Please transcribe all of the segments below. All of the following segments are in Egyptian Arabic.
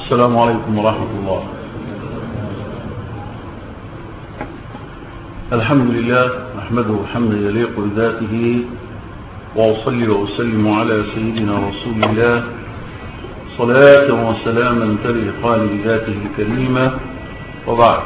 السلام عليكم ورحمة الله الحمد لله نحمده حمدا يليق بذاته وأصلي وأسلم على سيدنا رسول الله صلاة وسلاما تليقان بذاته الكريمة وبعد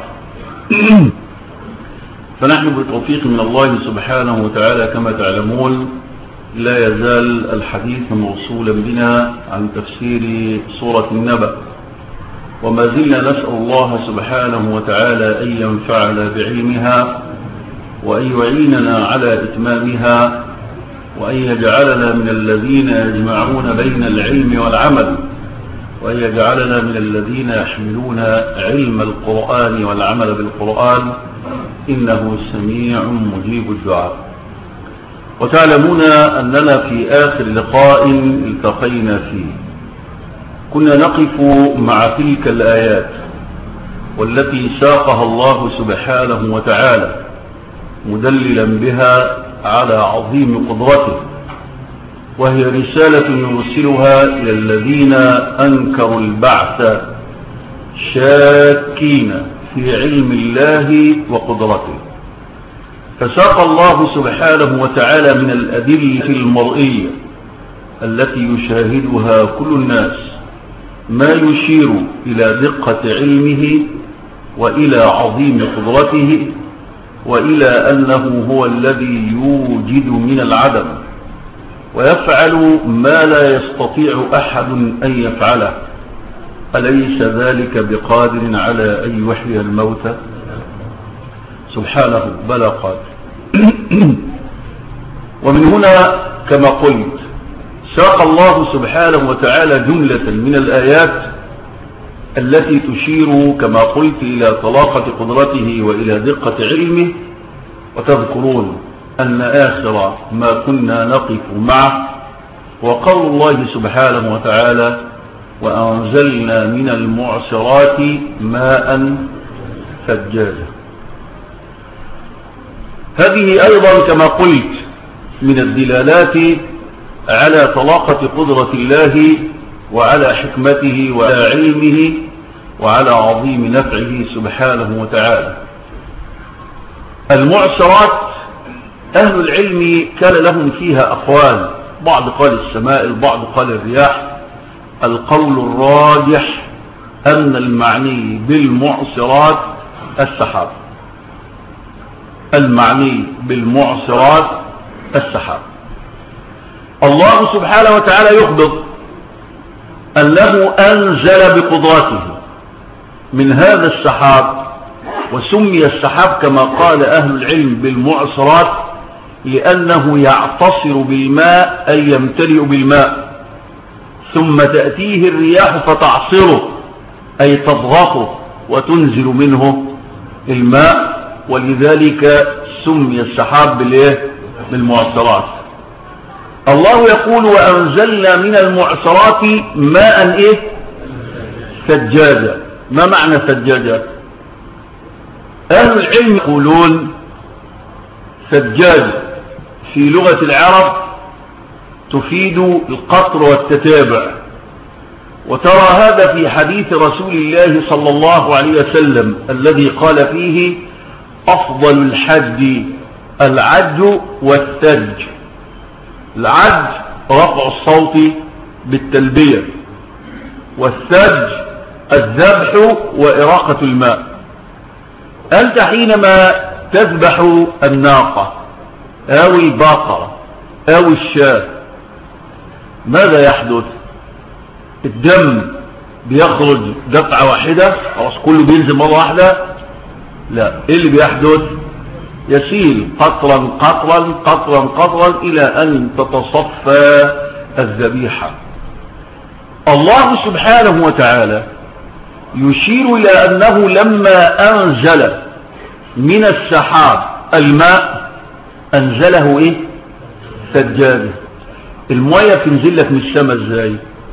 فنحن بتوفيق من الله سبحانه وتعالى كما تعلمون لا يزال الحديث موصولا بنا عن تفسير سورة النبأ وما زلنا نسأل الله سبحانه وتعالى أن ينفعنا بعلمها وأن يعيننا على إتمامها وأن يجعلنا من الذين يجمعون بين العلم والعمل وأن يجعلنا من الذين يحملون علم القرآن والعمل بالقرآن إنه سميع مجيب الدعاء وتعلمون أننا في آخر لقاء التقينا فيه كنا نقف مع تلك الآيات والتي ساقها الله سبحانه وتعالى مدللا بها على عظيم قدرته وهي رسالة يرسلها إلى الذين أنكروا البعث شاكين في علم الله وقدرته فساق الله سبحانه وتعالى من الأدلة المرئية التي يشاهدها كل الناس ما يشير إلى دقة علمه وإلى عظيم قدرته وإلى أنه هو الذي يوجد من العدم ويفعل ما لا يستطيع أحد أن يفعله أليس ذلك بقادر على أن يحيي الموتى سبحانه بلى قادر ومن هنا كما قلت ساق الله سبحانه وتعالى جملة من الآيات التي تشير كما قلت إلى طلاقة قدرته وإلى دقة علمه وتذكرون أن آخر ما كنا نقف معه وقول الله سبحانه وتعالى وأنزلنا من المعصرات ماء ثجاجا هذه أيضا كما قلت من الدلالات على طلاقة قدرة الله وعلى حكمته وعلى علمه وعلى عظيم نفعه سبحانه وتعالى المعصرات أهل العلم كان لهم فيها أقوال بعض قال السماء البعض قال الرياح القول الراجح أن المعني بالمعصرات السحاب المعني بالمعصرات السحاب الله سبحانه وتعالى يخبر أنه أنزل بقدرته من هذا السحاب وسمي السحاب كما قال أهل العلم بالمعصرات لأنه يعتصر بالماء أي يمتلئ بالماء ثم تأتيه الرياح فتعصره أي تضغطه وتنزل منه الماء ولذلك سمي السحاب بالايه بالمعصرات الله يقول وأنزلنا من المعصرات ماء إيه ثجاجا ما معنى ثجاجا أهل العلم يقولون ثجاج في لغة العرب تفيد القطر والتتابع وترى هذا في حديث رسول الله صلى الله عليه وسلم الذي قال فيه أفضل الحج العج والثج العج رفع الصوت بالتلبية والثج الذبح وإراقة الماء أنت حينما تذبح الناقة أو البقرة أو الشاة ماذا يحدث الدم بيخرج دفعة واحدة خلاص كله بينزل مرة واحدة لا ايه اللي بيحدث يسيل قطرا قطرا قطرا قطرا الى ان تتصفى الذبيحة الله سبحانه وتعالى يشير الى انه لما انزل من السحاب الماء انزله ايه سجاده المية تنزل لك من السماء ازاي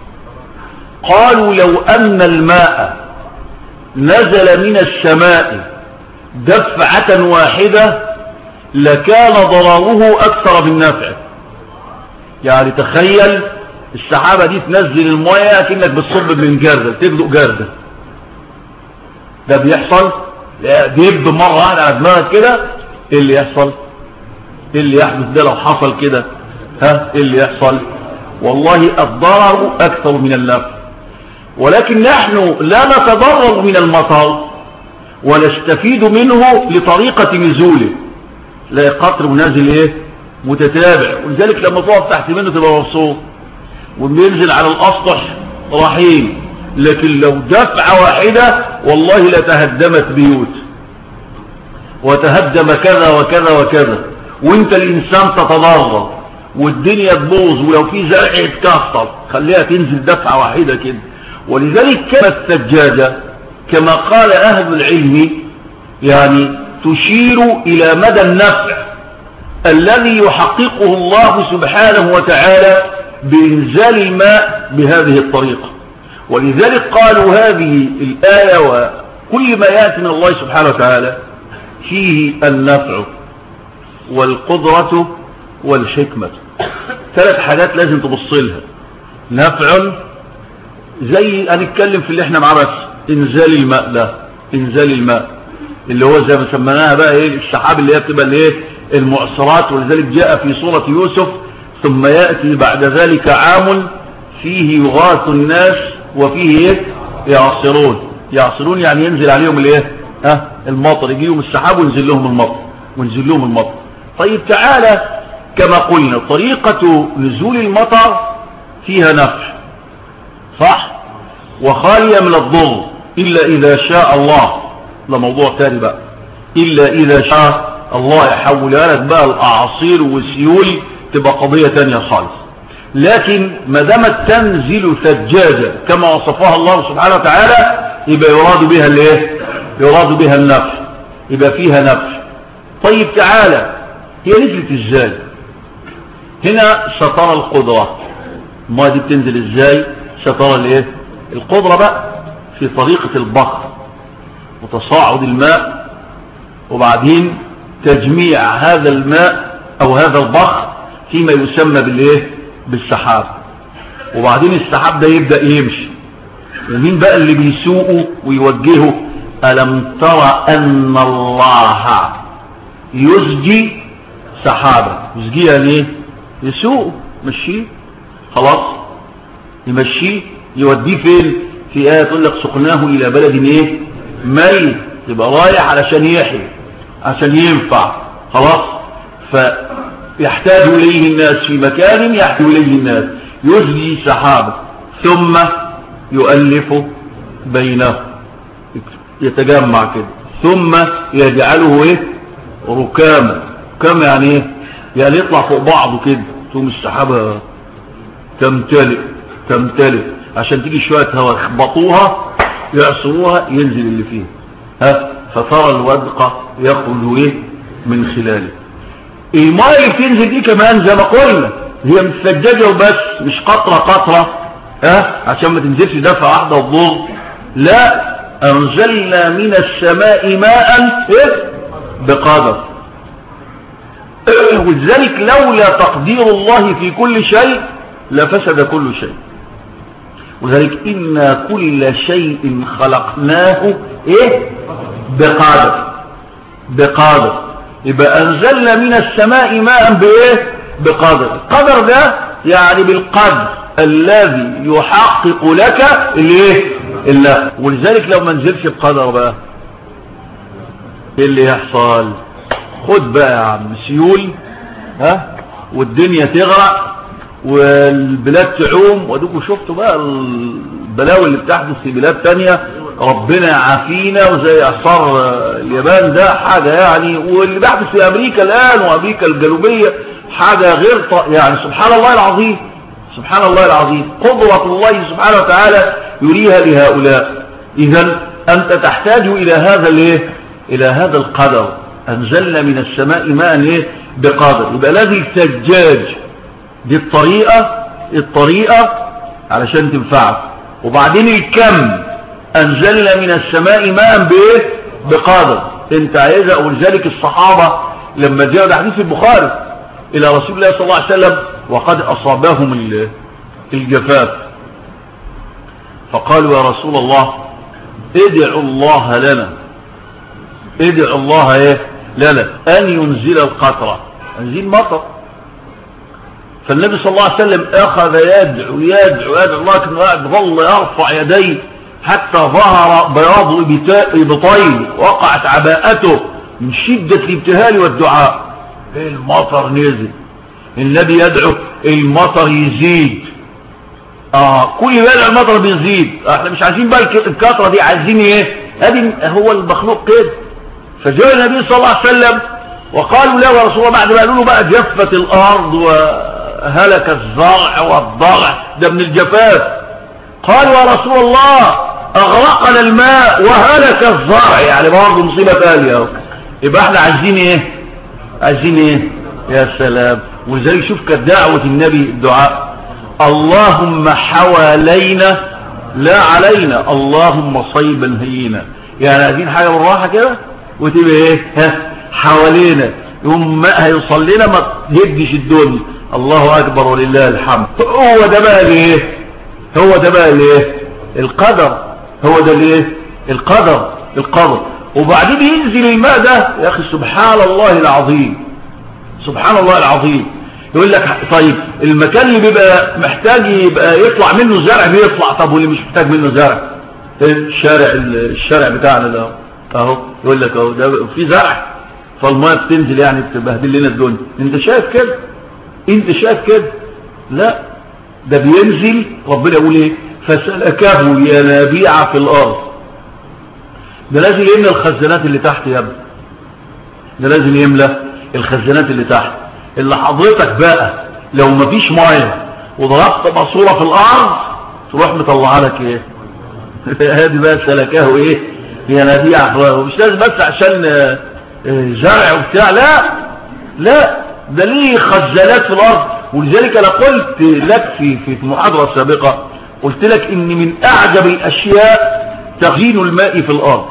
قالوا لو ان الماء نزل من السماء دفعة واحدة لكان ضرره أكثر من نفعه يعني تخيل السحابة دي تنزل المية كأنك بتصب من جردة تبدأ جردة ده بيحصل بيبدو مرة واحدة على دماغك كده ايه اللي يحصل ايه اللي يحدث ده لو حصل كده ها ايه اللي يحصل والله الضرر اكثر من النفع ولكن نحن لا نتضرر من المطر ونستفيد منه لطريقة نزوله لا قطر منازل ايه متتابع ولذلك لما تقف تحت منه تبقى مبسوط وبينزل على الاسطح رحيم لكن لو دفعة واحدة والله لتهدمت بيوت وتهدم كذا وكذا وكذا وانت الانسان تتضرر والدنيا تبوظ ولو في زرع يتكسر خليها تنزل دفعة واحدة كده ولذلك كانت السجادة كما قال أهل العلم يعني تشير إلى مدى النفع الذي يحققه الله سبحانه وتعالى بإنزال الماء بهذه الطريقة ولذلك قالوا هذه الآية وكل ما يأتي من الله سبحانه وتعالى فيه النفع والقدرة والحكمة ثلاث حاجات لازم تبص لها نفع زي هنتكلم في اللي احنا معاه بس انزال الماء ده انزال الماء اللي هو زي ما سميناها بقى ايه السحاب اللي هي بتبقى الايه المعصرات ولذلك جاء في سورة يوسف ثم يأتي بعد ذلك عام فيه يغاث الناس وفيه ايه يعصرون يعصرون يعني ينزل عليهم الايه ها المطر يجيهم السحاب وينزل لهم المطر وينزل لهم المطر طيب تعالى كما قلنا طريقة نزول المطر فيها نفع صح وخالية من الضر إلا إذا شاء الله ده موضوع تاني بقى إلا إذا شاء الله يحولها لك بقى الأعاصير والسيول تبقى قضية تانية خالص لكن ما دامت تنزل ثجاجة كما وصفها الله سبحانه وتعالى يبقى يراد بها الايه يراد بها النفع يبقى فيها نفع طيب تعالى هي نزلت ازاي هنا سترى القدرة ما دي بتنزل ازاي سترى الايه القدرة بقى في طريقة البخر وتصاعد الماء وبعدين تجميع هذا الماء او هذا البخر فيما يسمى بالايه بالسحاب وبعدين السحاب ده يبدأ يمشي ومين بقى اللي بيسوقه ويوجهه ألم ترى أن الله يسجي سحابة يسجيها ليه يسوقه مشيه خلاص يمشيه يوديه فين في آية تقول لك سقناه إلى بلد ايه ميت يبقى رايح علشان يحيي عشان ينفع خلاص فيحتاج إليه الناس في مكان يحتاج إليه الناس يسجي سحابة ثم يؤلف بينه يتجمع كده ثم يجعله ايه ركاما ركاما يعني ايه يعني يطلع فوق بعضه كده ثم السحابة تمتلئ تمتلئ عشان تيجي شوية هواء يخبطوها يعصروها ينزل اللي فيها ها فترى الودقة يخرج ايه من خلاله الماء اللي بتنزل دي كمان زي ما قلنا هي متسججة وبس مش قطرة قطرة ها عشان ما تنزلش دفعة واحدة الضوء لا انزلنا من السماء ماء ايه بقدر ولذلك لولا تقدير الله في كل شيء لفسد كل شيء ولذلك إنا كل شيء خلقناه إيه بقادر بقادر يبقى أنزلنا من السماء ماء بإيه بقادر القدر ده يعني بالقدر الذي يحقق لك الايه الله ولذلك لو ما نزلش بقدر بقى ايه اللي يحصل خد بقى يا عم سيول ها والدنيا تغرق والبلاد تعوم ودوكوا شفتوا بقى البلاوي اللي بتحدث في بلاد تانية ربنا يعافينا وزي اثار اليابان ده حاجة يعني واللي بيحدث في امريكا الان وامريكا الجنوبية حاجة غير ط... يعني سبحان الله العظيم سبحان الله العظيم قدرة الله سبحانه وتعالى يريها لهؤلاء اذا انت تحتاج الى هذا الايه الى هذا القدر انزلنا من السماء ماء ايه بقدر يبقى الذي سجاج دي الطريقة الطريقة علشان تنفعك وبعدين الكم انزلنا من السماء ماء بايه بقادر انت عايزها ولذلك الصحابة لما جاء حديث البخاري الى رسول الله صلى الله عليه وسلم وقد اصابهم الجفاف فقالوا يا رسول الله ادعوا الله لنا ادعوا الله ايه لنا ان ينزل القطرة ينزل مطر فالنبي صلى الله عليه وسلم اخذ يدعو يدعو يدعو الله كان قاعد ظل يرفع يديه حتى ظهر بياض ابطين وقعت عباءته من شدة الابتهال والدعاء المطر نزل النبي يدعو المطر يزيد اه كل بقى المطر بيزيد احنا مش عايزين بقى الكثره دي عايزين ايه ادي هو المخلوق كده فجاء النبي صلى الله عليه وسلم وقالوا له يا رسول الله بعد ما قالوا له بقى جفت الارض وهلك الزرع والضرع ده من الجفاف قالوا يا رسول الله اغرقنا الماء وهلك الزرع يعني برضه مصيبه ثانيه يبقى احنا عايزين ايه عايزين ايه يا سلام ولذلك شوف كانت دعوه النبي الدعاء اللهم حوالينا لا علينا اللهم صيبا هينا يعني عايزين حاجة بالراحة كده وتبقى ايه ها حوالينا يوم ماء هيوصل لنا ما يدش الدنيا الله اكبر ولله الحمد هو ده بقى الايه هو ده بقى الايه القدر هو ده الايه القدر القدر وبعدين ينزل الماء ده يا اخي سبحان الله العظيم سبحان الله العظيم يقول لك طيب المكان اللي بيبقى محتاج يبقى يطلع منه زرع بيطلع طب واللي مش محتاج منه زرع الشارع الشارع بتاعنا ده اهو يقول لك اهو ده في زرع فالميه بتنزل يعني بتبهدل لنا الدنيا انت شايف كده انت شايف كده لا ده بينزل ربنا يقول ايه فسلكه ينابيع في الارض ده لازم يملى الخزانات اللي تحت يا ابني ده لازم يملى الخزانات اللي تحت اللي حضرتك بقى لو مفيش ميه وضربت ماسوره في الارض تروح مطلعها لك ايه هادي بقى سلكاه ايه ينابيع مش لازم بس عشان زرع وبتاع لا لا ده ليه خزانات في الارض ولذلك انا قلت لك في في المحاضره السابقه قلت لك ان من اعجب الاشياء تخزين الماء في الارض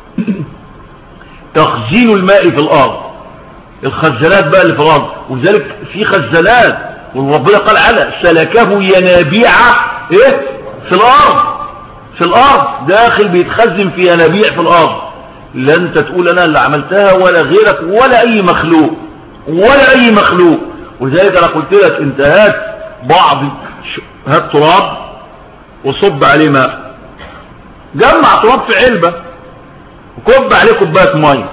تخزين الماء في الارض الخزانات بقى اللي في الارض ولذلك في خزانات وربنا قال على سلكه ينابيع ايه في الارض في الارض داخل بيتخزن في ينابيع في الارض لا انت تقول انا اللي عملتها ولا غيرك ولا اي مخلوق ولا اي مخلوق ولذلك انا قلت لك انت هات بعض هات تراب وصب عليه ماء جمع تراب في علبة وكب عليه كوبايه ميه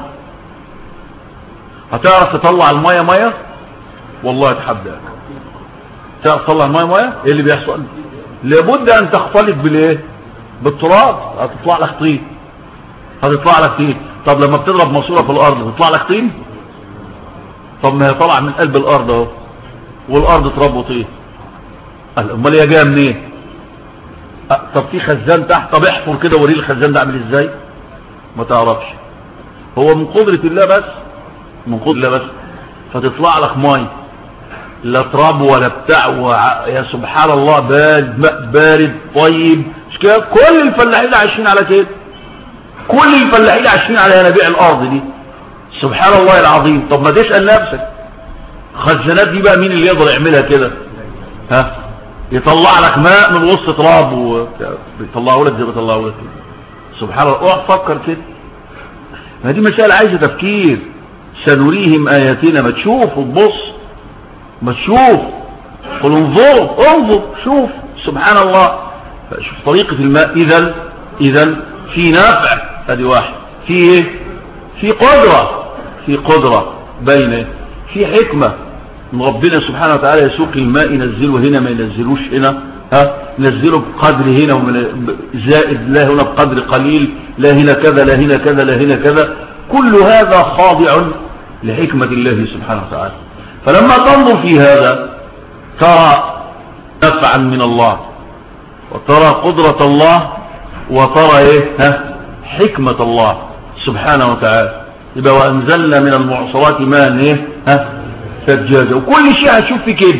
هتعرف تطلع الميه ميه والله اتحداك تعرف تطلع الميه ميه ايه اللي بيحصل لابد ان تختلط بالايه بالتراب هتطلع لك طين هتطلع لك طين طب لما بتضرب ماسوره في الارض بتطلع لك طين طب ما هي طالعه من قلب الارض اهو والارض تراب وطين قال امال هي جايه منين أه طب في خزان تحت طب احفر كده وريه الخزان ده عامل ازاي ما تعرفش هو من قدره الله بس من قدره الله بس فتطلع لك ميه لا تراب ولا بتاع وع... يا سبحان الله بارد ماء بارد طيب مش كده كل الفلاحين عايشين على كده كل الفلاحين عايشين على ينابيع الارض دي سبحان الله العظيم طب ما تسال نفسك الخزانات دي بقى مين اللي يقدر يعملها كده ها يطلع لك ماء من وسط تراب ويطلعوا لك زي ما بيطلعوا لك سبحان الله اقعد فكر كده ما دي مسائل عايزه تفكير سنريهم اياتنا ما تشوف وتبص ما تشوف قل انظروا انظر شوف سبحان الله شوف طريقة الماء اذا اذا في نفع ادي واحد في ايه في قدرة في قدرة بين في حكمة من ربنا سبحانه وتعالى يسوق الماء ينزله هنا ما ينزلوش هنا ها نزله بقدر هنا ومن زائد لا هنا بقدر قليل لا هنا كذا لا هنا كذا لا هنا كذا كل هذا خاضع لحكمة الله سبحانه وتعالى فلما تنظر في هذا ترى نفعا من الله وترى قدرة الله وترى ايه ها حكمة الله سبحانه وتعالى يبقى وانزلنا من المعصرات ماء ايه ها سجاجة وكل شيء هتشوف في كده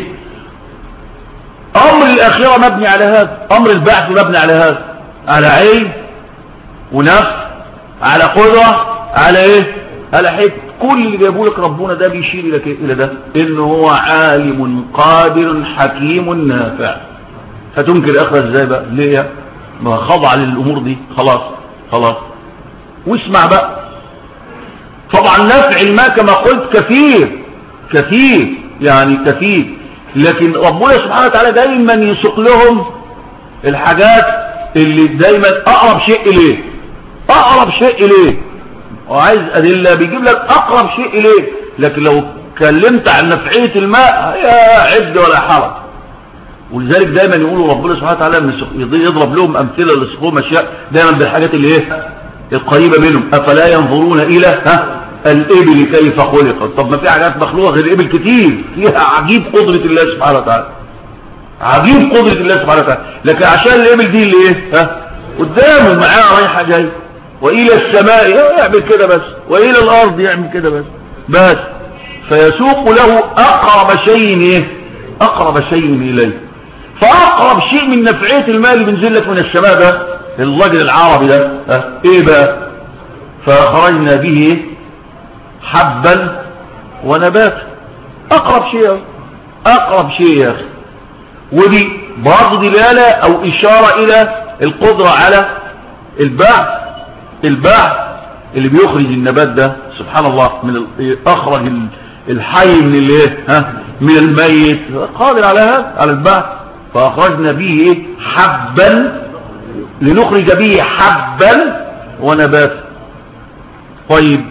امر الاخرة مبني على هذا امر البعث مبني على هذا على عين ونفس على قدرة على ايه على حكمة كل اللي جابوا لك ربنا ده بيشير الى الى ده انه هو عالم قادر حكيم نافع هتنكر اخرى ازاي بقى ليه ما خضع للامور دي خلاص خلاص واسمع بقى طبعا نفع الماء كما قلت كثير كثير يعني كثير لكن ربنا سبحانه وتعالى دايما يسوق لهم الحاجات اللي دايما اقرب شيء اليه اقرب شيء اليه وعايز ادله بيجيب لك اقرب شيء اليه لكن لو اتكلمت عن نفعيه الماء يا عد ولا حرج ولذلك دايما يقولوا ربنا سبحانه وتعالى يضرب لهم امثله لسقوم اشياء دايما بالحاجات اللي ايه القريبه منهم افلا ينظرون الى ها الابل كيف خلقت طب ما في حاجات مخلوقه غير الابل كتير فيها عجيب قدره الله سبحانه وتعالى عجيب قدره الله سبحانه وتعالى لكن عشان الابل دي اللي ايه ها قدامه معاه رايحه جاي والى السماء يعمل كده بس والى الارض يعمل كده بس بس فيسوق له اقرب شيء ايه اقرب شيء اليه فاقرب شيء من نفعيه المال اللي بينزل لك من السماء ده الرجل العربي ده اه ايه بقى فخرجنا به حبا ونباتا اقرب شيء اقرب شيء يا اخي ودي برضه دلالة او اشارة الى القدرة على البعث البعث اللي بيخرج النبات ده سبحان الله من اخرج الحي من الايه ها من الميت قادر على هذا على البعث فاخرجنا به حبا لنخرج به حبا ونباتا طيب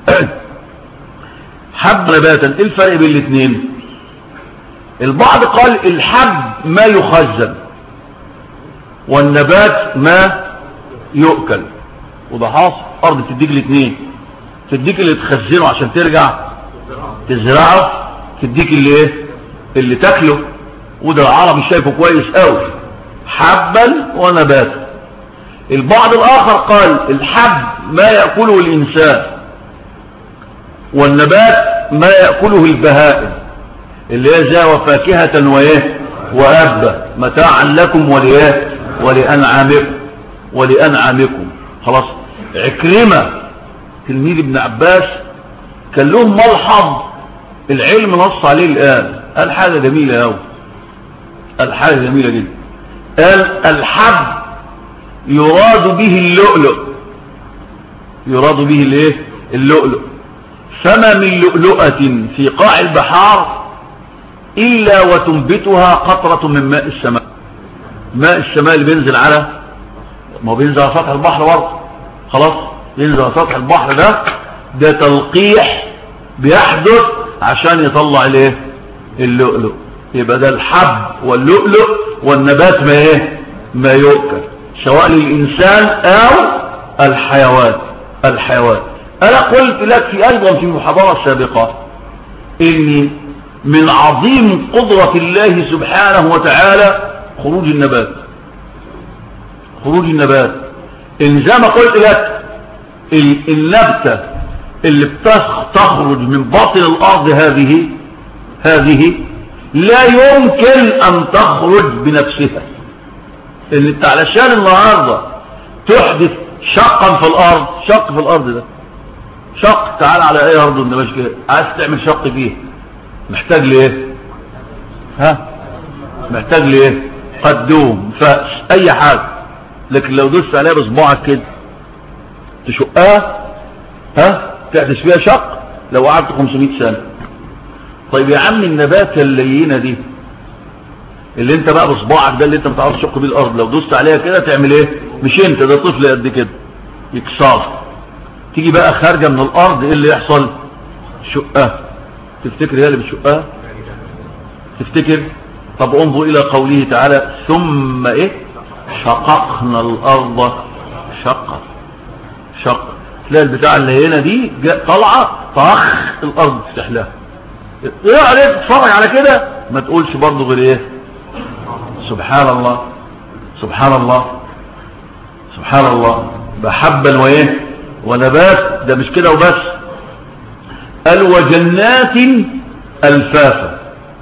حب نباتا ايه الفرق بين الاثنين البعض قال الحب ما يخزن والنبات ما يؤكل وده حاصل ارض تديك الاثنين تديك اللي تخزنه عشان ترجع تزرعه تديك اللي ايه اللي تاكله وده العربي شايفه كويس قوي حبا ونباتا البعض الاخر قال الحب ما يأكله الانسان والنبات ما يأكله البهائم اللي هي زي وفاكهة وايه وأبا متاعا لكم وليه ولأنعامكم ولأنعامكم خلاص عكرمة تلميذ ابن عباس كان لهم ملحظ العلم نص عليه الآن قال حاجة جميلة أوي قال حاجة جميلة جدا قال الحب يراد به اللؤلؤ يراد به الايه اللؤلؤ فما من لؤلؤة في قاع البحار إلا وتنبتها قطرة من ماء السماء ماء السماء اللي بينزل على ما هو بينزل على سطح البحر برضه خلاص ينزل على سطح البحر ده ده تلقيح بيحدث عشان يطلع الايه اللؤلؤ يبقى ده الحب واللؤلؤ والنبات ما ايه ما يؤكل سواء للإنسان أو الحيوان الحيوان أنا قلت لك في أيضا في محاضرة سابقة إن من عظيم قدرة الله سبحانه وتعالى خروج النبات خروج النبات إن زي ما قلت لك النبتة اللي بتخرج من باطن الأرض هذه هذه لا يمكن أن تخرج بنفسها اللي انت علشان النهاردة تحدث شقا في الأرض شق في الأرض ده شق تعال على ايه ارض النباش كده عايز تعمل شق فيه محتاج ليه ها محتاج ليه قدوم فأس اي حاجة لكن لو دوست عليها بصباعك كده تشقها ها تحدث فيها شق لو قعدت 500 سنة طيب يا عم النباتة اللينة دي اللي انت بقى بصباعك ده اللي انت بتعرف تشق بيه الارض لو دوست عليها كده تعمل ايه مش انت ده طفل قد كده يكسر تيجي بقى خارجة من الارض ايه اللي يحصل شقها تفتكر هي اللي بتشقها تفتكر طب انظر الى قوله تعالى ثم ايه شققنا الارض شقا شق تلاقي البتاع اللي هنا دي طالعه طخ الارض تفتح لها ايه عليك تتفرج على كده ما تقولش برضه غير ايه سبحان الله سبحان الله سبحان الله بحبا وايه ونبات ده مش كده وبس قال وجنات الفافا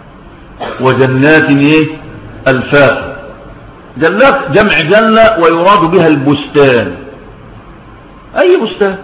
وجنات ايه الفافا جنات جمع جنة ويراد بها البستان اي بستان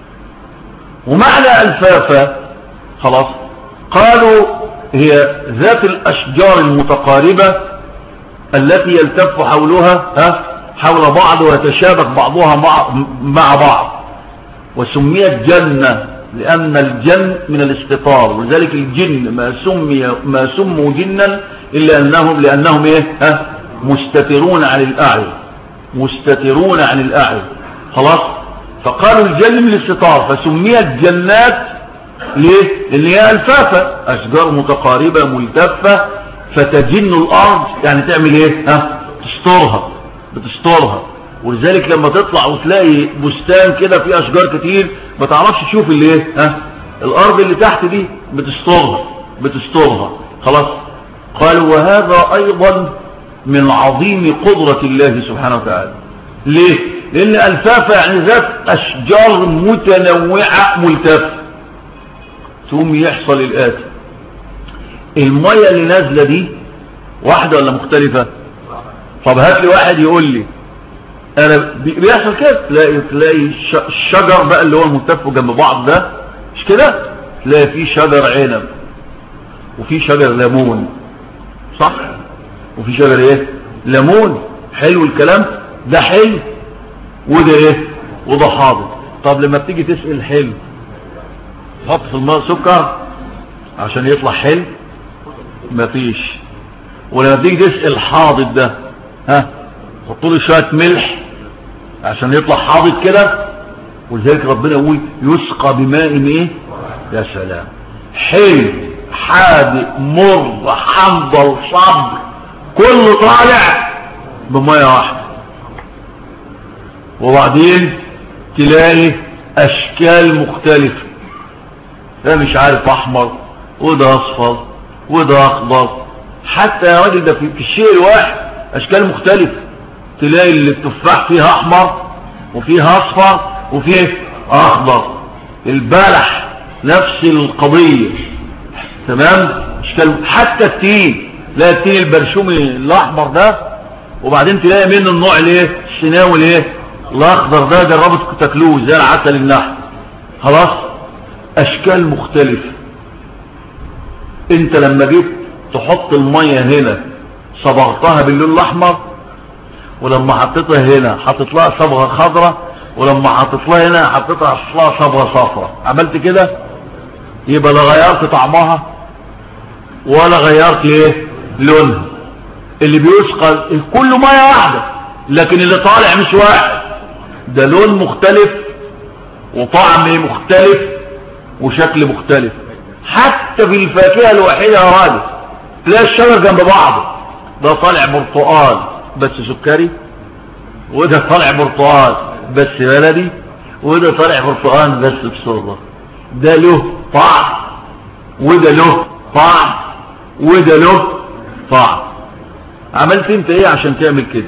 ومعنى الفافا خلاص قالوا هي ذات الاشجار المتقاربة التي يلتف حولها ها حول بعض ويتشابك بعضها مع بعض وسميت جنة لأن الجن من الاستطار ولذلك الجن ما سمي ما سموا جنا إلا أنهم لأنهم إيه ها مستترون عن الأعين مستترون عن الأعين خلاص فقالوا الجن من الاستطار فسميت جنات ليه لأن هي ألفافة أشجار متقاربة ملتفة فتجن الأرض يعني تعمل إيه ها تسترها بتسترها ولذلك لما تطلع وتلاقي بستان كده فيه أشجار كتير ما تعرفش تشوف اللي ايه ها الأرض اللي تحت دي بتسترها بتسترها خلاص قالوا وهذا أيضا من عظيم قدرة الله سبحانه وتعالى ليه لأن ألفافة يعني ذات أشجار متنوعة ملتفة ثم يحصل الآتي المية اللي نازلة دي واحدة ولا مختلفة طب هات لي واحد يقول لي انا بيحصل كده تلاقي تلاقي الشجر بقى اللي هو المتف جنب بعض ده مش كده تلاقي فيه شجر عنب وفي شجر ليمون صح وفي شجر ايه ليمون حلو الكلام ده حلو وده ايه وده حاضر طب لما بتيجي تسقي حلو تحط في الماء سكر عشان يطلع حلو مفيش ولما بتيجي تسقي الحاضر ده ها تحط له شويه ملح عشان يطلع حاضر كده ولذلك ربنا يقول يسقى بماء ايه يا سلام حلو حادق مر حنظل صبر كله طالع بمية واحدة وبعدين تلاقي اشكال مختلفة ده مش عارف احمر وده اصفر وده اخضر حتى يا راجل ده في الشيء الواحد اشكال مختلفة تلاقي اللي التفاح فيها احمر وفيها اصفر وفيه اخضر البلح نفس القضية تمام حتى التين تلاقي التين البرشومي الاحمر ده وبعدين تلاقي منه النوع الايه السناوي الايه الاخضر ده جربت تاكلوه زي العسل النحل خلاص اشكال مختلفة انت لما جيت تحط المية هنا صبغتها باللون الاحمر ولما حطيتها هنا حطيت لها صبغه خضراء ولما حطيت لها هنا حطيت لها صبغه صفراء عملت كده يبقى لا غيرت طعمها ولا غيرت ايه لونها اللي بيسقى كله ميه واحده لكن اللي طالع مش واحد ده لون مختلف وطعم مختلف وشكل مختلف حتى في الفاكهه الوحيده يا راجل تلاقي الشجر جنب بعضه ده طالع برتقال بس سكري وده طالع برتقال بس بلدي وده طالع برتقال بس بصوره ده له طعم وده له طعم وده له طعم عملت انت ايه عشان تعمل كده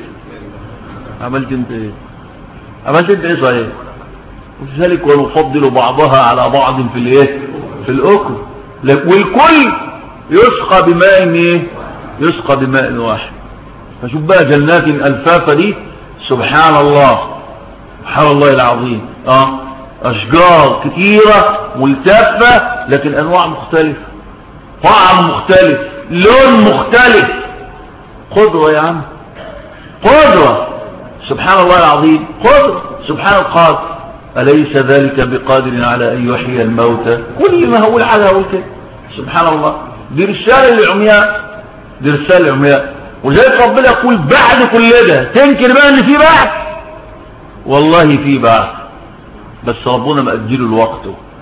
عملت انت ايه عملت انت ايه صحيح وذلك ونفضل بعضها على بعض في الايه في الاكل والكل يسقى بماء ايه يسقى بماء واحد فشوف بقى جنات الفافة دي سبحان الله سبحان الله العظيم اه اشجار كتيرة ملتفة لكن انواع مختلفة طعم مختلف لون مختلف قدرة يا عم قدرة سبحان الله العظيم قدرة سبحان القادر أليس ذلك بقادر على أن يحيي الموتى كل ما هو العادة هو كده سبحان الله دي رسالة للعمياء دي رسالة للعمياء وذلك ربنا يقول بعد كل ده تنكر بقى ان في بعث والله في بعث بس ربنا مأجله الوقت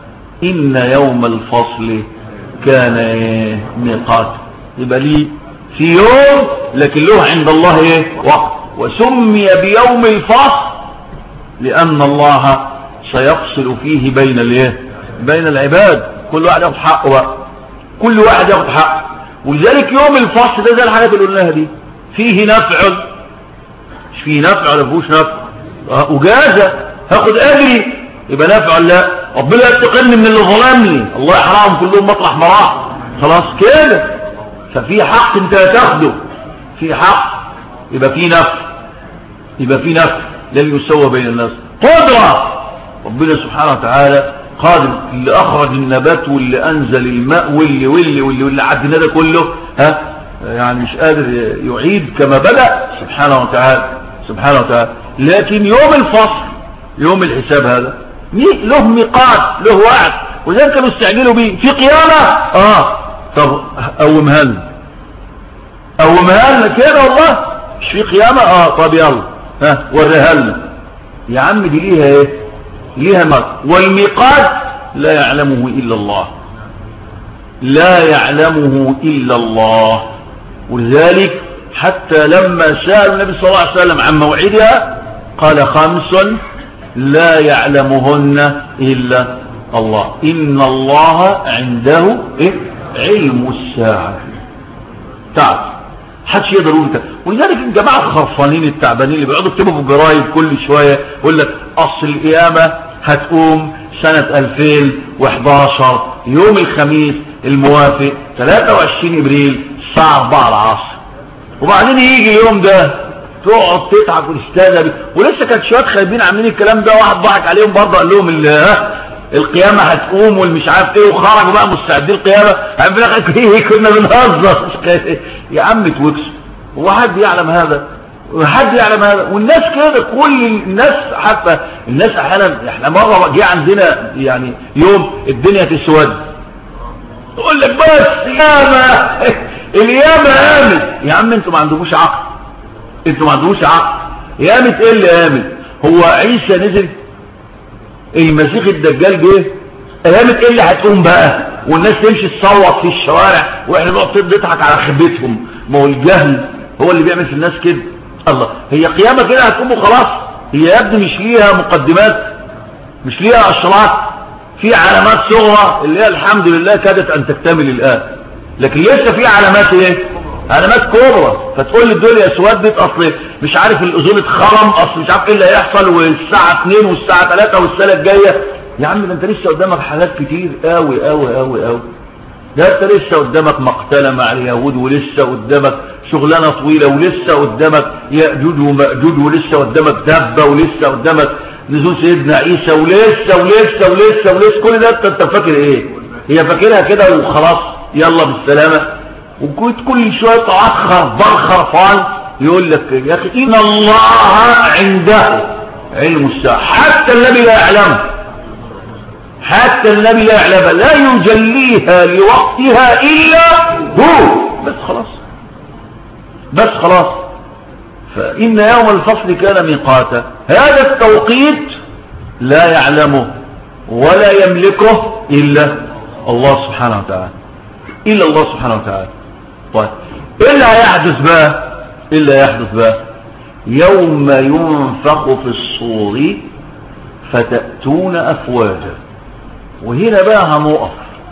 إن يوم الفصل كان ميقات يبقى ليه في يوم لكن له عند الله ايه وقت وسمي بيوم الفصل لأن الله سيفصل فيه بين الايه بين العباد كل واحد ياخد حقه بقى كل واحد ياخد حقه ولذلك يوم الفصل ده زي الحاجات اللي قلناها دي فيه نفع مش فيه نفع ولا فيهوش نفع وجازة هاخد اجري يبقى نفع لا ربنا يتقن من اللي ظلمني الله يحرمهم كلهم مطرح مراح خلاص كده ففي حق انت هتاخده في حق يبقى في نفع يبقى في نفع لن يسوى بين الناس قدرة ربنا سبحانه وتعالى قادم اللي اخرج النبات واللي انزل الماء واللي واللي واللي, واللي عدنا ده كله ها يعني مش قادر يعيد كما بدأ سبحانه وتعالى سبحانه وتعالى لكن يوم الفصل يوم الحساب هذا له ميقات له وعد وذلك كانوا استعجلوا بيه في قيامة اه طب قومها لنا قومها لنا كده والله مش في قيامة اه طب يلا ها وريها لنا يا عم دي ليها ايه ليها ميقات والميقات لا يعلمه الا الله لا يعلمه الا الله ولذلك حتى لما سأل النبي صلى الله عليه وسلم عن موعدها قال خمس لا يعلمهن إلا الله إن الله عنده إيه؟ علم الساعة تعرف حدش يقدر يقول كده ولذلك الجماعة الخرفانين التعبانين اللي بيقعدوا يكتبوا في الجرايد كل شوية يقول لك أصل القيامة هتقوم سنة 2011 يوم الخميس الموافق 23 ابريل الساعة 4 العصر وبعدين يجي اليوم ده تقعد تتعب وتستهزأ ولسه كانت شويه خايبين عاملين الكلام ده واحد ضحك عليهم برضه قال لهم القيامه هتقوم والمش عارف ايه وخرجوا بقى مستعدين القيامه في الاخر ايه كنا بنهزر يا عم توكس هو حد يعلم هذا حد يعلم هذا والناس كده كل الناس حتى الناس احيانا احنا مره جه عندنا يعني يوم الدنيا تسود تقول لك بس ياما اليامة قامت يا عم انتوا ما عندكوش عقل انتوا ما عندكوش عقل قامت ايه اللي قامت هو عيسى نزل المسيح الدجال جه قامت ايه اللي هتقوم بقى والناس تمشي تصوت في الشوارع واحنا نقعد نضحك على خيبتهم ما هو الجهل هو اللي بيعمل في الناس كده الله هي قيامه كده هتقوم وخلاص هي يا ابني مش ليها مقدمات مش ليها اشراط في علامات صغرى اللي هي الحمد لله كادت ان تكتمل الان لكن لسه في علامات ايه علامات كبرى فتقول لي دول يا اسودت اصل مش عارف الاذون اتخرم اصل مش عارف ايه اللي هيحصل والساعه 2 والساعه 3 والسنه الجايه يا عم ده انت لسه قدامك حاجات كتير قوي قوي قوي قوي ده انت لسه قدامك مقتله مع اليهود ولسه قدامك شغلانه طويله ولسه قدامك ياجوج وماجوج ولسه قدامك دبه ولسه قدامك نزول سيدنا عيسى ولسه ولسه ولسه ولسه كل ده انت فاكر ايه هي فاكرها كده وخلاص يلا بالسلامة وكنت كل شوية طاعات خربان خرفان يقول لك يا اخي ان الله عنده علم الساعة حتى النبي لا يعلم حتى النبي لا يعلم لا يجليها لوقتها الا هو بس خلاص بس خلاص فإن يوم الفصل كان ميقاتا هذا التوقيت لا يعلمه ولا يملكه إلا الله سبحانه وتعالى إلا الله سبحانه وتعالى طيب إيه اللي هيحدث بقى إيه اللي هيحدث بقى يوم ينفخ في الصور فتأتون أفواجا وهنا بقى هنقف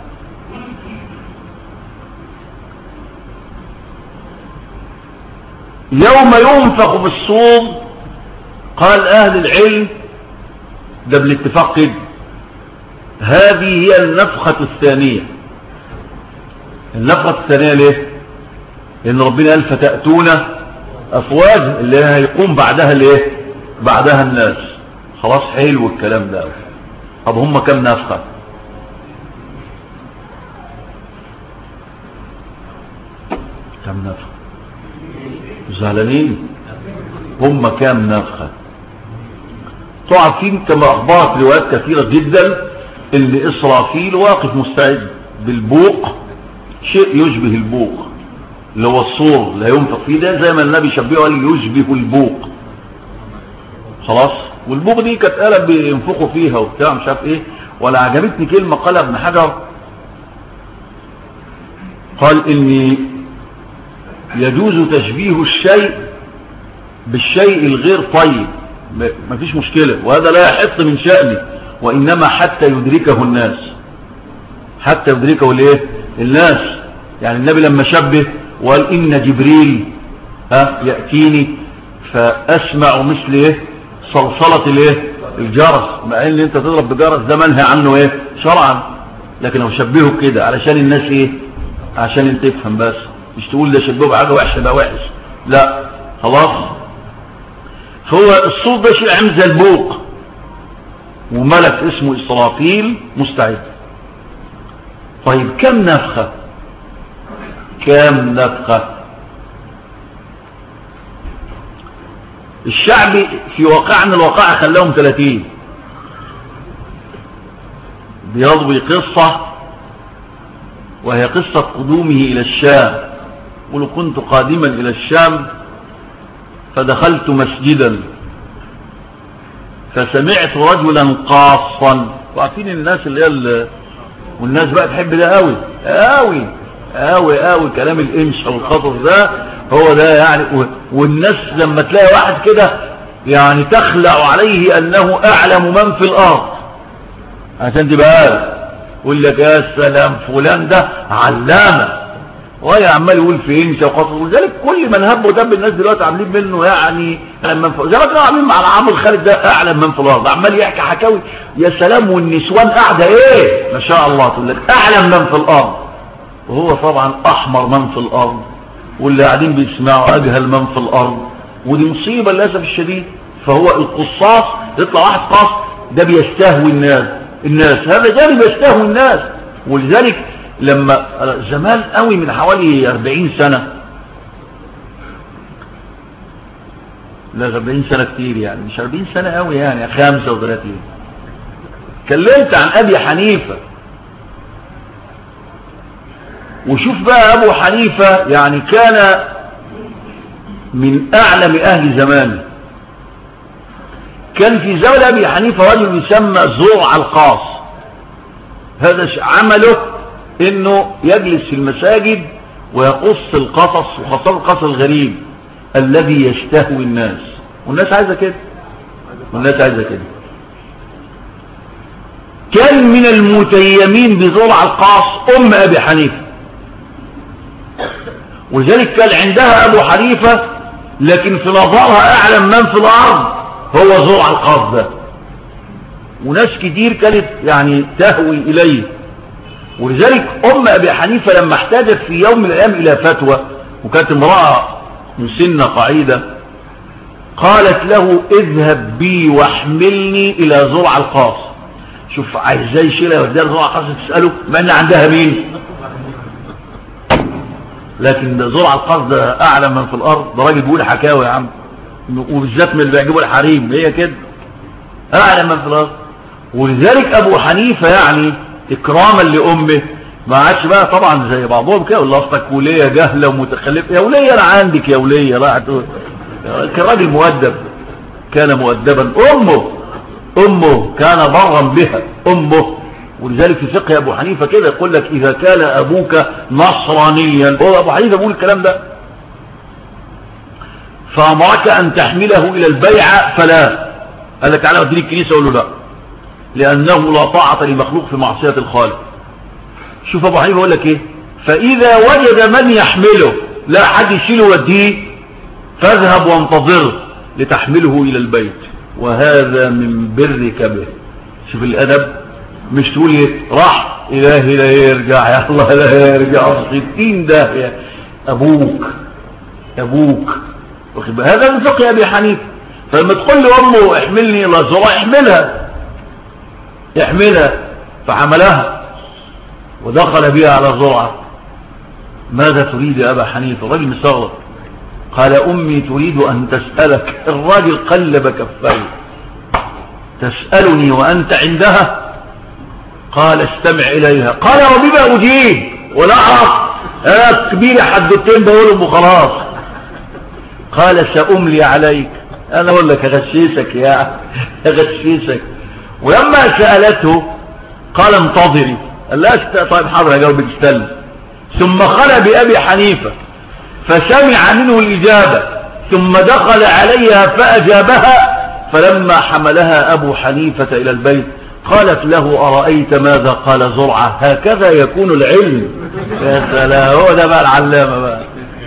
يوم ينفخ في الصور قال أهل العلم ده بالاتفاق كده هذه هي النفخة الثانية النفخة الثانية ليه لان ربنا قال فتأتون افواج اللي هيقوم بعدها ليه بعدها الناس خلاص حلو الكلام ده طب هم كم نفخة كم نفخة زعلانين هم كام نفخة طبعا كما اخبرت روايات كثيرة جدا ان اسرافيل واقف مستعد بالبوق شيء يشبه البوق اللي هو الصور لا ينفق فيه ده زي ما النبي شبهه قال يشبه البوق خلاص والبوق دي كانت آلة بينفخوا فيها وبتاع مش عارف ايه ولا عجبتني كلمة قالها ابن حجر قال ان يجوز تشبيه الشيء بالشيء الغير طيب مفيش مشكلة وهذا لا يحط من شأنه وإنما حتى يدركه الناس حتى يدركه الايه الناس يعني النبي لما شبه وقال إن جبريل ها يأتيني فأسمع مثل إيه صلصلة الإيه الجرس مع إن أنت تضرب بجرس ده منهي عنه إيه شرعا لكن لو شبهه كده علشان الناس إيه عشان أنت تفهم بس مش تقول ده شبهه بحاجة وحشة ده وحش لا خلاص هو الصوت ده شيء عامل زي البوق وملك اسمه إسرافيل مستعد طيب كم نفخة كم نفخة الشعبي في واقعنا الواقع خلاهم 30 بيضوي قصة وهي قصة قدومه إلى الشام ولو كنت قادما إلى الشام فدخلت مسجدا فسمعت رجلا قاصا وعارفين الناس اللي هي والناس بقى تحب ده قوي قوي قوي قوي كلام الانش والخطر ده هو ده يعني والناس لما تلاقي واحد كده يعني تخلع عليه انه اعلم من في الارض عشان تبقى يقول لك يا سلام فلان ده علامه وهي عمال يقول في انش وخطر ولذلك كل من هب ودب الناس دلوقتي عاملين منه يعني اعلم من في زي ما كانوا عاملين مع عمرو خالد ده اعلم من في الارض عمال يحكي حكاوي يا سلام والنسوان قاعده ايه ما شاء الله تقول لك اعلم من في الارض وهو طبعا احمر من في الارض واللي قاعدين بيسمعوا اجهل من في الارض ودي مصيبه للاسف الشديد فهو القصاص يطلع واحد قاص ده بيستهوي الناس الناس هذا جانب يستهوي الناس ولذلك لما زمان قوي من حوالي 40 سنة لا 40 سنة كتير يعني مش 40 سنة قوي يعني 35 كلمت عن ابي حنيفة وشوف بقى ابو حنيفة يعني كان من اعلم اهل زمانه كان في زمن ابي حنيفة رجل يسمى زرع القاص هذا عمله انه يجلس في المساجد ويقص القصص وخاصة القصص الغريب الذي يستهوي الناس والناس عايزة كده والناس عايزة كده كان من المتيمين بزرع القاص ام ابي حنيفة ولذلك كان عندها ابو حنيفة لكن في نظرها اعلم من في الارض هو زرع القاص ده وناس كتير كانت يعني تهوي اليه ولذلك ام ابي حنيفة لما احتاجت في يوم من الايام الى فتوى وكانت امرأة مسنة قعيدة قالت له اذهب بي واحملني الى زرع القاص شوف عايز ازاي يشيلها يوديها زرع القاص تسأله ما ان عندها مين لكن ده زرع القاص ده اعلم من في الارض ده راجل بيقول حكاوي يا عم وبالذات من اللي بيعجبوا الحريم هي كده اعلم من في الارض ولذلك ابو حنيفة يعني اكراما لامه ما عادش بقى طبعا زي بعضهم كده والله اصلك وليه جهله ومتخلفه يا وليه انا عندك يا وليه راحت كان راجل مؤدب كان مؤدبا امه امه كان برا بها امه ولذلك في فقه ابو حنيفه كده يقول لك اذا كان ابوك نصرانيا هو ابو حنيفه بيقول الكلام ده فامرك ان تحمله الى البيعه فلا قال لك تعالى وديني الكنيسه اقول له لا لأنه لا طاعة لمخلوق في معصية الخالق شوف أبو حنيفة يقول لك إيه فإذا وجد من يحمله لا حد يشيله وديه فاذهب وانتظر لتحمله إلى البيت وهذا من برك به شوف الأدب مش تقول ايه راح إلهي لا يرجع يا الله لا يرجع ستين ده يا أبوك أبوك هذا من فقه أبي حنيفة فلما تقول لأمه احملني إلى زرع احملها يحملها فحملها ودخل بها على زرعة ماذا تريد يا أبا حنيفة الراجل مستغرب قال أمي تريد أن تسألك الراجل قلب كفيه تسألني وأنت عندها قال استمع إليها قال وبما أجيب ولا أعرف أنا كبير حدتين بقولهم وخلاص قال سأملي عليك أنا أقول لك أغشيسك يا أغشيسك ولما سألته قال انتظري قال لا طيب حاضر اجاوبك استنى ثم خلى بأبي حنيفة فسمع منه الإجابة ثم دخل عليها فأجابها فلما حملها أبو حنيفة إلى البيت قالت له أرأيت ماذا قال زرعة هكذا يكون العلم يا سلام هو ده بقى العلامة بقى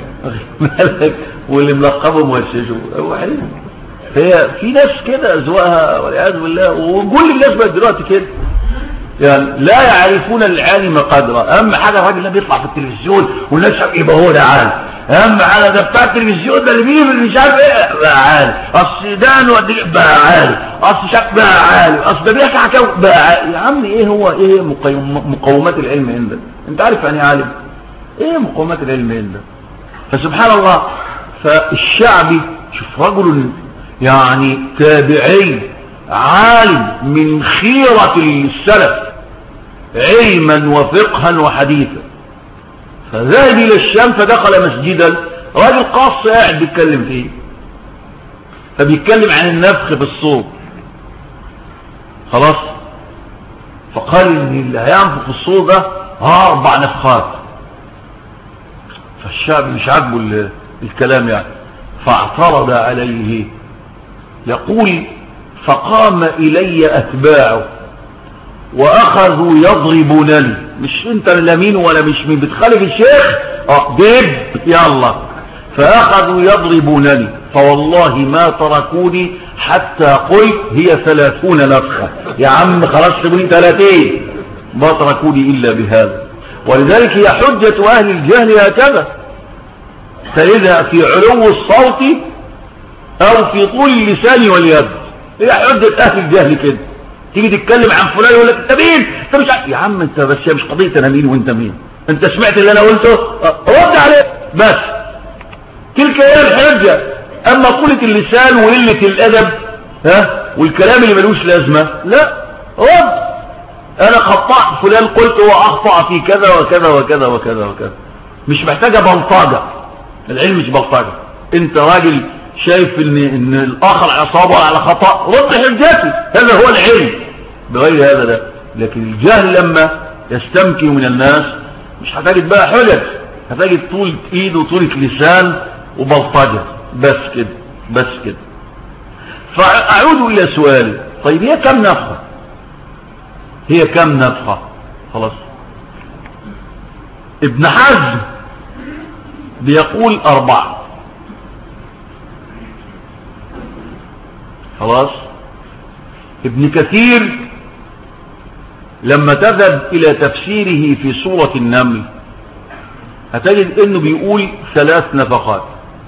واللي ملقبه مهششه هو علم فهي في ناس كده أذواقها والعياذ بالله وكل الناس بقت دلوقتي كده يعني لا يعرفون العالم قدره اهم حاجه الراجل ده بيطلع في التلفزيون والناس يبقى هو ده عالم اهم حاجه ده بتاع التلفزيون ده اللي بيجيب اللي مش عارف ايه بقى عالم اصل ده بقى عالم اصل شك بقى عالم اصل ده بيحكي حكاوي بقى عالم يا عم ايه هو ايه مقومات العلم عندك انت عارف يعني عالم ايه مقومات العلم عندك فسبحان الله فالشعبي شوف رجل يعني تابعي عالم من خيرة السلف علما وفقها وحديثا فذهب إلى الشام فدخل مسجدا راجل قاص قاعد بيتكلم فيه فبيتكلم عن النفخ في الصوت خلاص فقال ان اللي هينفخ في الصوت ده اربع نفخات فالشعب مش عاجبه الكلام يعني فاعترض عليه يقول فقام الي اتباعه واخذوا يضربونني مش انت لا مين ولا مش مين بتخالف الشيخ اه دب يلا فاخذوا يضربونني فوالله ما تركوني حتى قلت هي ثلاثون نفخة يا عم خلاص سيبوني ثلاثين ما تركوني الا بهذا ولذلك هي حجة اهل الجهل هكذا فاذا في علو الصوت او في طول اللسان واليد هي حجة اهل الجهل كده تيجي تتكلم عن فلان يقول لك انت مين انت مش عارف يا عم انت بس هي مش قضيه انا مين وانت مين انت سمعت اللي انا قلته رد عليه بس تلك هي الحجه اما قله اللسان وقله الادب ها والكلام اللي ملوش لازمه لا رد انا خطأت فلان قلت هو اخطأ في كذا وكذا وكذا وكذا وكذا مش محتاجه بلطجه العلم مش بلطجه انت راجل شايف ان ان الاخر عصابه على خطأ رد حجتي هذا هو العلم بغير هذا ده لكن الجهل لما يستمكن من الناس مش هتجد بقى حجج هتجد طول ايد وطولة لسان وبلطجة بس كده بس كده فاعود الى سؤالي طيب هي كم نفخة هي كم نفخة خلاص ابن حزم بيقول اربعة خلاص ابن كثير لما تذهب الى تفسيره في سورة النمل هتجد انه بيقول ثلاث نفقات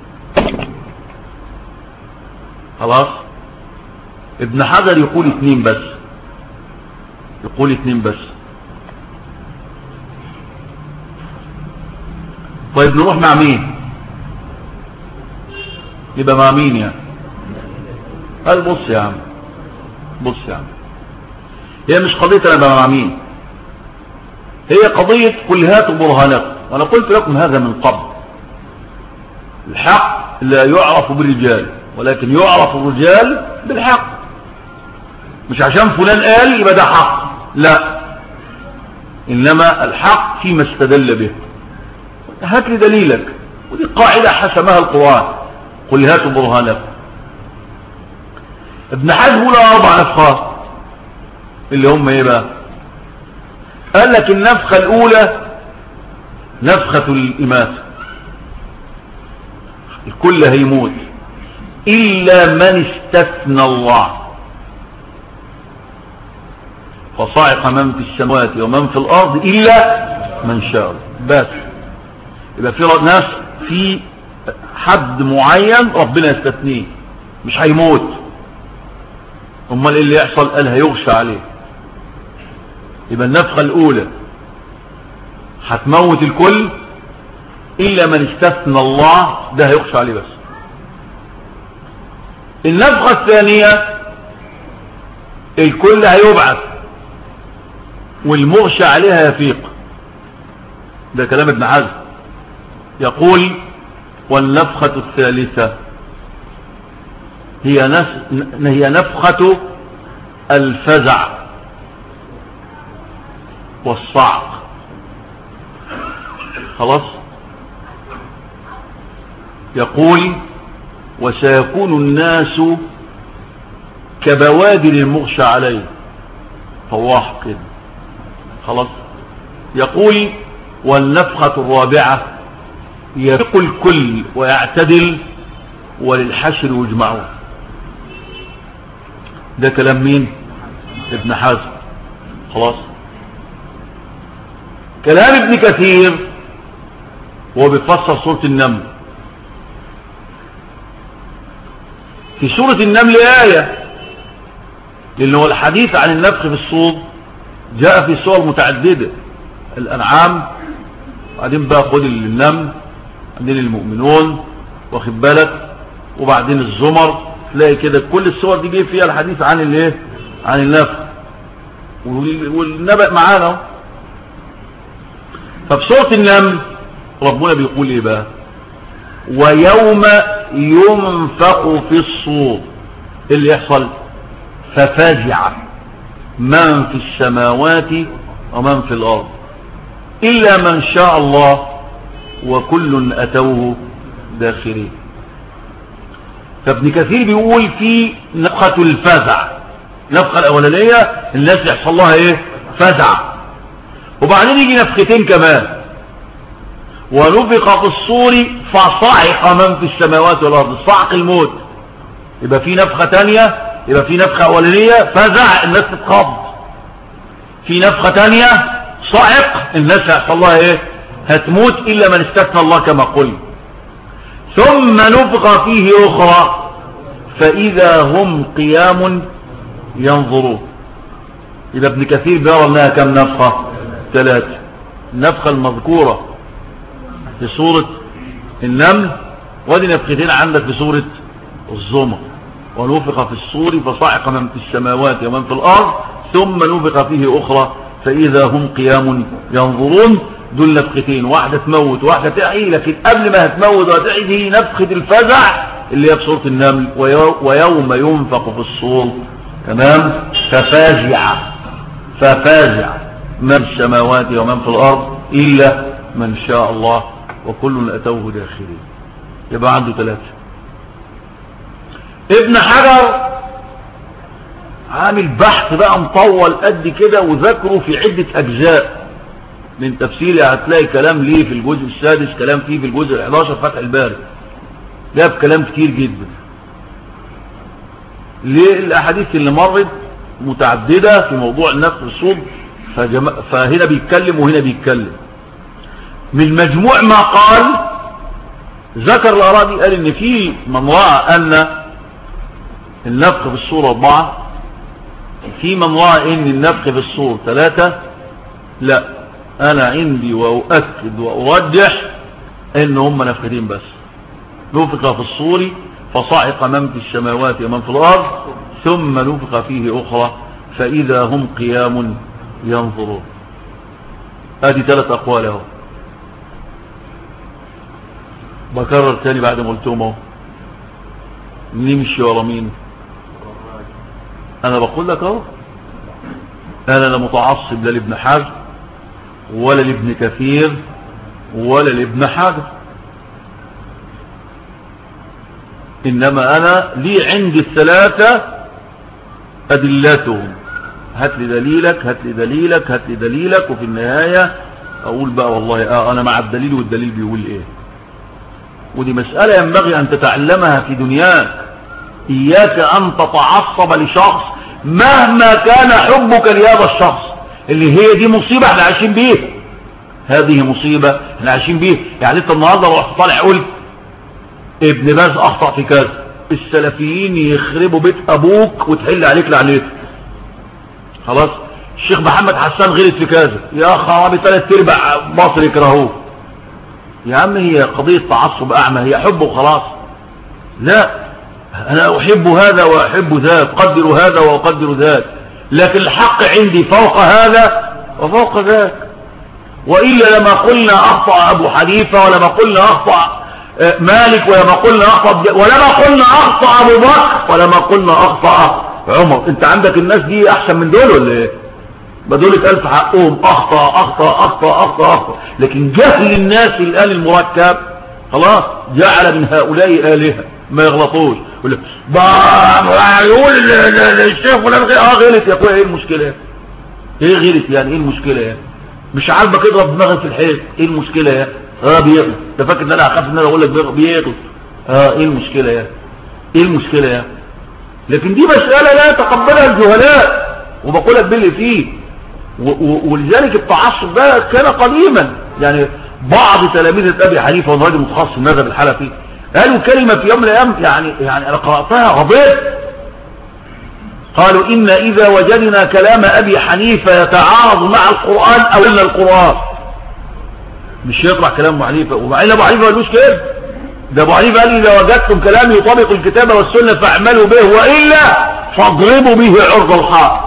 خلاص ابن حجر يقول اثنين بس يقول اثنين بس طيب نروح مع مين يبقى مع مين يعني قال بص يا عم بص يا عم هي مش قضية أنا مع مين هي قضية كل هاتوا برهانكم وأنا قلت لكم هذا من قبل الحق لا يعرف بالرجال ولكن يعرف الرجال بالحق مش عشان فلان قال يبقى ده حق لا إنما الحق فيما استدل به هات لي دليلك ودي قاعدة حسمها القرآن قل هاتوا برهانكم ابن حزم له أربع نفخات اللي هم ايه بقى قال لك النفخة الاولى نفخة الاماتة الكل هيموت الا من استثنى الله فصعق من في السماوات ومن في الارض الا من شاء الله بس يبقى في ناس في حد معين ربنا يستثنيه مش هيموت امال ايه اللي يحصل قال هيغشى عليه يبقى النفخة الاولى هتموت الكل الا من استثنى الله ده هيخشى عليه بس النفخة الثانية الكل هيبعث والمغشى عليها يفيق ده كلام ابن حزم يقول والنفخة الثالثة هي هي نفخة الفزع والصعق خلاص يقول وسيكون الناس كبوادر المغشى عليه طواح كده خلاص يقول والنفخة الرابعة يفق الكل ويعتدل وللحشر يجمعون ده كلام مين ابن حزم خلاص كلام ابن كثير وهو بيفسر سورة النمل في سورة النمل آية لأنه الحديث عن النفخ في الصوت جاء في سور متعددة الأنعام وبعدين بقى خد النمل بعدين المؤمنون واخد بالك وبعدين الزمر تلاقي كده كل الصور دي جاي فيها الحديث عن الايه عن النفخ والنبأ معانا اهو ففي سورة النمل ربنا بيقول ايه بقى ويوم ينفق في الصور إيه اللي يحصل ففزع من في السماوات ومن في الارض الا من شاء الله وكل اتوه داخلين فابن كثير بيقول في نفخة الفزع نفخة الاولانية الناس يحصل لها ايه فزع وبعدين يجي نفختين كمان ونفق في الصور فصعق من في السماوات والارض صعق الموت يبقى في نفخة تانية يبقى في نفخة اولانية فزع الناس تتخض في نفخة تانية صعق الناس هيحصل لها ايه هتموت الا من استثنى الله كما قلت ثم نفخ فيه اخرى فاذا هم قيام ينظرون يبقى ابن كثير بيرى انها كم نفخة ثلاثة النفخة المذكورة في سورة النمل ودي نفختين عندك في سورة الزمر ونفخ في الصور فصعق من في السماوات ومن في الأرض ثم نفخ فيه أخرى فإذا هم قيام ينظرون دول نفختين واحدة تموت واحدة تعي لكن قبل ما هتموت وتعي دي نفخة الفزع اللي هي في سورة النمل ويوم ينفق في الصور تمام ففازع ففازع من السماوات ومن في الأرض إلا من شاء الله وكل أتوه داخلين يبقى عنده ثلاثة ابن حجر عامل بحث بقى مطول قد كده وذكره في عدة أجزاء من تفسيري هتلاقي كلام ليه في الجزء السادس كلام فيه في الجزء الحداشر فتح الباري جاب كلام كتير جدا ليه الأحاديث اللي مرت متعددة في موضوع النفس الصوت فجم... فهنا بيتكلم وهنا بيتكلم من مجموع ما قال ذكر الأراضي قال ان في من رأى ان النفخ في الصورة أربعة في من رأى ان النفخ في الصور ثلاثة لا انا عندي واؤكد وارجح ان هم نفختين بس نفخ في الصور فصعق من في السماوات ومن في الارض ثم نفخ فيه اخرى فاذا هم قيام ينظرون ادي ثلاث اقوال اهو بكرر تاني بعد ما قلتهم اهو نمشي ورا مين انا بقول لك اهو انا لا متعصب لا لابن حجر ولا لابن كثير ولا لابن حجر انما انا لي عندي الثلاثة ادلتهم هات لي دليلك هات لي دليلك هات لي دليلك وفي النهاية اقول بقى والله اه انا مع الدليل والدليل بيقول ايه ودي مسألة ينبغي ان تتعلمها في دنياك اياك ان تتعصب لشخص مهما كان حبك لهذا الشخص اللي هي دي مصيبة احنا عايشين بيها هذه مصيبة احنا عايشين بيها يعني انت النهاردة رحت طالع قلت ابن باز اخطأ في كذا السلفيين يخربوا بيت ابوك وتحل عليك لعنته خلاص الشيخ محمد حسان غلط في كذا يا خرابي ثلاث ارباع مصر يكرهوه يا عم هي قضية تعصب اعمى هي حب وخلاص لا انا احب هذا واحب ذاك اقدر هذا واقدر ذاك لكن الحق عندي فوق هذا وفوق ذاك وإلا لما قلنا أخطأ أبو حنيفة ولما قلنا أخطأ مالك ولما قلنا أخطأ ولما قلنا أخطأ أبو بكر ولما قلنا أخطأ عمر انت عندك الناس دي أحسن من دول ولا ايه بدولة ألف حقهم أخطأ أخطأ أخطأ أخطأ أخطأ لكن جهل الناس الآن المركب خلاص جعل من هؤلاء آلهة ما يغلطوش يقول لك يقول الشيخ فلان اه غلط يا اخويا ايه المشكله ايه غلط يعني ايه المشكله يعني مش عاجبك اضرب دماغك في الحيط ايه المشكله يعني اه بيغلط انت فاكر ان انا هخاف ان انا اقول لك بيغلط اه ايه المشكله يعني ايه المشكله يعني لكن دي مساله لا يتقبلها الجهلاء وبقول لك باللي فيه ولذلك التعصب ده كان قديما يعني بعض تلاميذ ابي حنيفه وراجل متخصص في المذهب الحنفي قالوا كلمة في يوم من الأيام يعني, يعني أنا قرأتها غضبت قالوا إن إذا وجدنا كلام أبي حنيفة يتعارض مع القرآن أو إلا القرآن مش يطلع كلام أبو حنيفة ومع إن أبو حنيفة ملوش كده ده ابو حنيفه قال اذا وجدتم كلام يطابق الكتاب والسنه فاعملوا به والا فاضربوا به عرض الحائط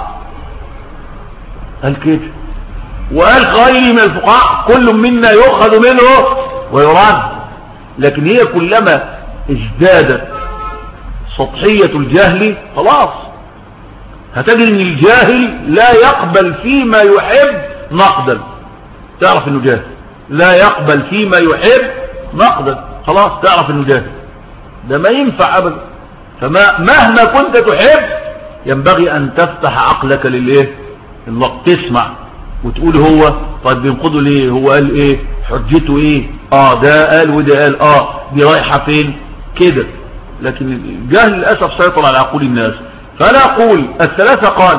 قال كده وقال غيري من الفقهاء كل منا يؤخذ منه ويرد لكن هي كلما ازدادت سطحية الجهل خلاص هتجد ان الجاهل لا يقبل فيما يحب نقدا تعرف انه جاهل لا يقبل فيما يحب نقدا خلاص تعرف انه جاهل ده ما ينفع ابدا فما مهما كنت تحب ينبغي ان تفتح عقلك للايه انك تسمع وتقول هو طيب بينقضوا ليه هو قال ايه حجته ايه اه ده قال وده قال اه دي رايحة فين كده لكن الجهل للأسف سيطر على عقول الناس فأنا أقول الثلاثة قال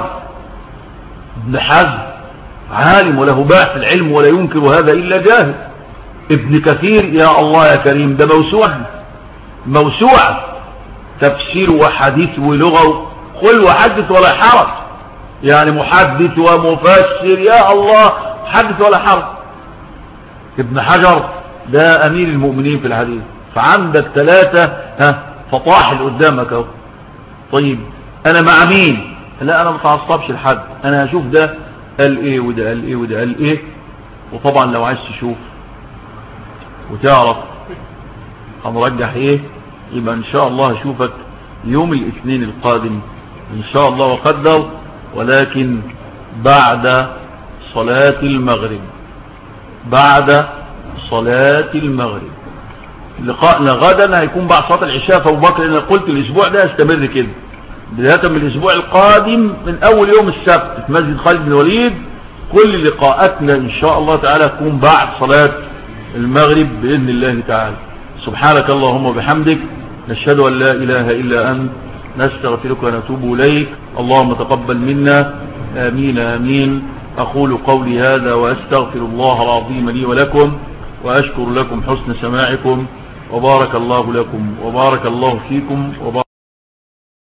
ابن حزم عالم وله باع في العلم ولا ينكر هذا إلا جاهل ابن كثير يا الله يا كريم ده موسوعة موسوعة تفسير وحديث ولغة قل وحدث ولا حرج يعني محدث ومفسر يا الله حدث ولا حرج ابن حجر ده امير المؤمنين في الحديث فعندك ثلاثة ها فطاحل قدامك اهو طيب انا مع مين لا انا ما تعصبش لحد انا هشوف ده قال ايه وده قال ايه وده قال ايه وطبعا لو عايز تشوف وتعرف هنرجح ايه يبقى ان شاء الله هشوفك يوم الاثنين القادم ان شاء الله وقدر ولكن بعد صلاة المغرب بعد صلاة المغرب لقاءنا غدا هيكون بعد صلاة العشاء فابو بكر انا قلت الاسبوع ده استمر كده بداية من الاسبوع القادم من اول يوم السبت في مسجد خالد بن الوليد كل لقاءاتنا ان شاء الله تعالى تكون بعد صلاة المغرب باذن الله تعالى سبحانك اللهم وبحمدك نشهد ان لا اله الا انت نستغفرك ونتوب اليك اللهم تقبل منا امين امين اقول قولي هذا واستغفر الله العظيم لي ولكم واشكر لكم حسن سماعكم وبارك الله لكم وبارك الله فيكم وبارك